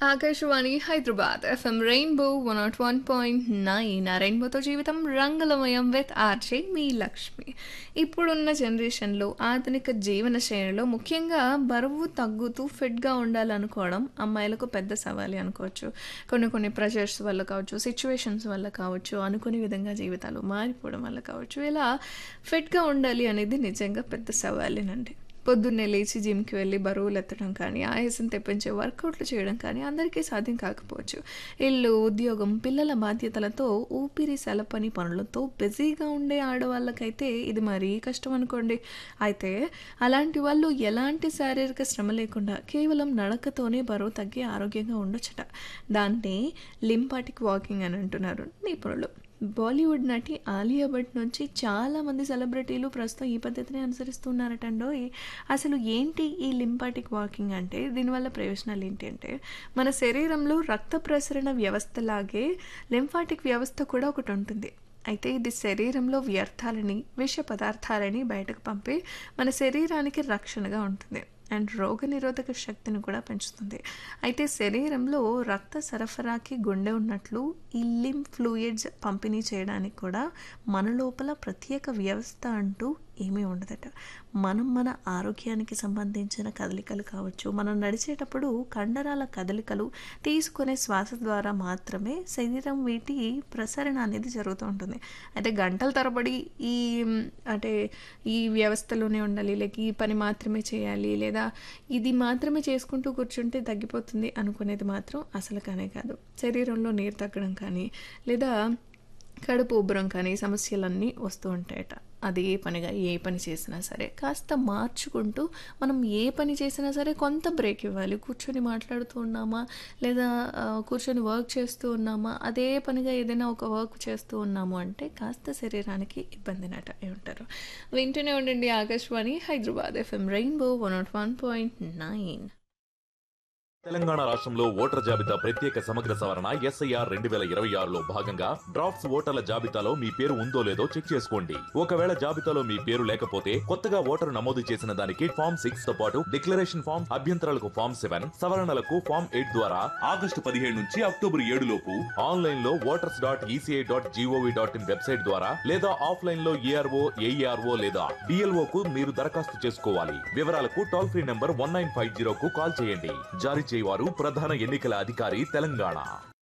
Akashvani Hyderabad FM rainbow one nought one point nine ఆ రెయిన్బోతో జీవితం రంగులమయం విత్ ఆర్జే మీ లక్ష్మి ఇప్పుడున్న జనరేషన్లో ఆధునిక జీవన శైలిలో ముఖ్యంగా బరువు తగ్గుతూ ఫిట్గా ఉండాలనుకోవడం అమ్మాయిలకు పెద్ద సవాలే అనుకోవచ్చు కొన్ని కొన్ని ప్రెషర్స్ వల్ల కావచ్చు సిచ్యువేషన్స్ వల్ల కావచ్చు అనుకునే విధంగా జీవితాలు మారిపోవడం వల్ల కావచ్చు ఇలా ఫిట్గా ఉండాలి అనేది నిజంగా పెద్ద సవాలేనండి పొద్దున్నే లేచి జిమ్కి వెళ్ళి బరువులు ఎత్తడం కానీ ఆయాసం తెప్పించే వర్కౌట్లు చేయడం కానీ అందరికీ సాధ్యం కాకపోవచ్చు ఇల్లు ఉద్యోగం పిల్లల బాధ్యతలతో ఊపిరి సెలపని పనులతో బిజీగా ఉండే ఆడవాళ్ళకైతే ఇది మరీ కష్టం అనుకోండి అయితే అలాంటి వాళ్ళు ఎలాంటి శారీరక శ్రమ లేకుండా కేవలం నడకతోనే బరువు తగ్గి ఆరోగ్యంగా ఉండొచ్చట దాన్ని లింపాటిక్ వాకింగ్ అని అంటున్నారు నిపుణులు బాలీవుడ్ నటి ఆలియా భట్ నుంచి చాలామంది సెలబ్రిటీలు ప్రస్తుతం ఈ పద్ధతిని అనుసరిస్తున్నారటండో అసలు ఏంటి ఈ లింపాటిక్ వాకింగ్ అంటే దీనివల్ల ప్రయోజనాలు ఏంటి అంటే మన శరీరంలో రక్త ప్రసరణ వ్యవస్థలాగే లింఫాటిక్ వ్యవస్థ కూడా ఒకటి ఉంటుంది అయితే ఇది శరీరంలో వ్యర్థాలని విష పదార్థాలని బయటకు పంపి మన శరీరానికి రక్షణగా ఉంటుంది అండ్ రోగనిరోధక శక్తిని కూడా పెంచుతుంది అయితే శరీరంలో రక్త సరఫరాకి గుండె ఉన్నట్లు ఈ లిమ్ ఫ్లూయిడ్స్ పంపిణీ చేయడానికి కూడా మన లోపల ప్రత్యేక వ్యవస్థ అంటూ ఏమీ ఉండదట మనం మన ఆరోగ్యానికి సంబంధించిన కదలికలు కావచ్చు మనం నడిచేటప్పుడు కండరాల కదలికలు తీసుకునే శ్వాస ద్వారా మాత్రమే శరీరం వీటి ప్రసరణ అనేది జరుగుతూ ఉంటుంది అయితే గంటల తరబడి ఈ అంటే ఈ వ్యవస్థలోనే ఉండాలి లేక ఈ పని మాత్రమే చేయాలి లేదా ఇది మాత్రమే చేసుకుంటూ కూర్చుంటే తగ్గిపోతుంది అనుకునేది మాత్రం అసలు కానే కాదు శరీరంలో నీరు తగ్గడం కానీ లేదా కడుపు ఉబ్బరం కానీ సమస్యలన్నీ వస్తూ ఉంటాయట అది ఏ పనిగా ఏ పని చేసినా సరే కాస్త మార్చుకుంటూ మనం ఏ పని చేసినా సరే కొంత బ్రేక్ ఇవ్వాలి కూర్చొని మాట్లాడుతూ ఉన్నామా లేదా కూర్చొని వర్క్ చేస్తూ ఉన్నామా అదే పనిగా ఏదైనా ఒక వర్క్ చేస్తూ ఉన్నాము అంటే కాస్త శరీరానికి ఇబ్బందినట ఉంటారు వింటూనే ఉండండి Akashvani Hyderabad FM rainbow one nought one point nine Telangana రాష్ట్రంలో ఓటర్ జాబితా ప్రత్యేక సమగ్ర సవరణ ఎస్ఐఆర్ రెండు వేల ఇరవై ఆరులో భాగంగా డ్రాఫ్ట్స్ ఓటర్ల జాబితాలో మీ పేరు ఉందో లేదో చెక్ చేసుకోండి ఒకవేళ జాబితాలో మీ పేరు లేకపోతే కొత్తగా ఓటరు నమోదు చేసిన దానికి ఫామ్ సిక్స్ తో పాటు డిక్లరేషన్ ఫామ్ అభ్యంతరాలకు ఫామ్ సెవెన్ సవరణలకు ఫామ్ ఎయిట్ ద్వారా ఆగస్టు పదిహేడు నుంచి అక్టోబర్ ఏడు లోపు ఆన్లైన్ లో voters dot ECI dot GOV dot in website ద్వారా లేదా ఆఫ్లైన్ లో ఏఆర్ఓ ఏఈఆర్ఓ లేదా డిఎల్ఓ కు మీరు దరఖాస్తు చేసుకోవాలి వివరాలకు toll free number one nine five zero కు కాల్ చేయండి జారీ చేయవారు ప్రధాన ఎన్నికల అధికారి తెలంగాణ